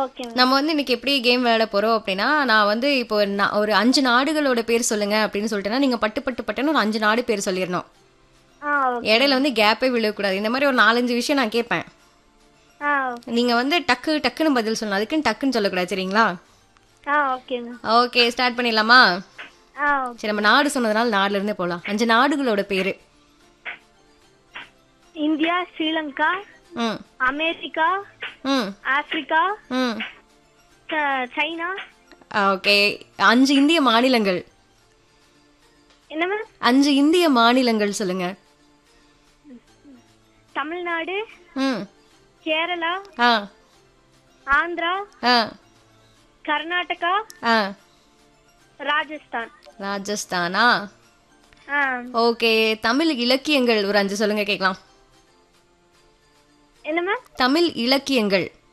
okay ma'am நம்ம வந்து இன்னைக்கு எப்படி கேம் விளையாட போறோம் அப்படின்னா நான் வந்து இப்போ நா- ஒரு அஞ்சு நாடுகளோட பேர் சொல்லுங்க அப்படின்னு சொல்லிட்டேன்னா நீங்க பட்டு பட்டு பட்டுன்னு ஒரு அஞ்சு நாடு பேர் சொல்லிடணும் ஆ ஓகே இடையில வந்து கேப்பே விழக்கூடாது இந்த மாதிரி ஒரு நாலஞ்சு விஷயம் நான் கேட்பேன் ஆ நீங்க வந்து டக்கு டக்குன்னு பதில் சொல்லணும் அதுக்குன்னு டக்குன்னு சொல்லக்கூடாது சரிங்களா ஆ ஓகே மேம் ஓகே ஸ்டார்ட் பண்ணிடலாமா ஆ சரி நம்ம நாடு சொன்னதுனால நாடுல இருந்தே போலாம் அஞ்சு நாடுகளோட பேரு இந்தியா ஸ்ரீலங்கா ம் அமெரிக்கா ம் ஆப்பிரிக்கா ம் ச- சைனா ஓகே அஞ்சு இந்திய மாநிலங்கள் என்ன மேம் அஞ்சு இந்திய மாநிலங்கள் சொல்லுங்க தமிழ்நாடு ம் கேரளா ஆ ஆந்திரா ஆ கர்நாடகா ஆ ராஜஸ்தான் ராஜஸ்தானா ஆ ஓகே தமிழ் இலக்கியங்கள் ஒரு அஞ்சு சொல்லுங்க கேட்கலாம் என்ன மேம் தமிழ் இலக்கியங்கள்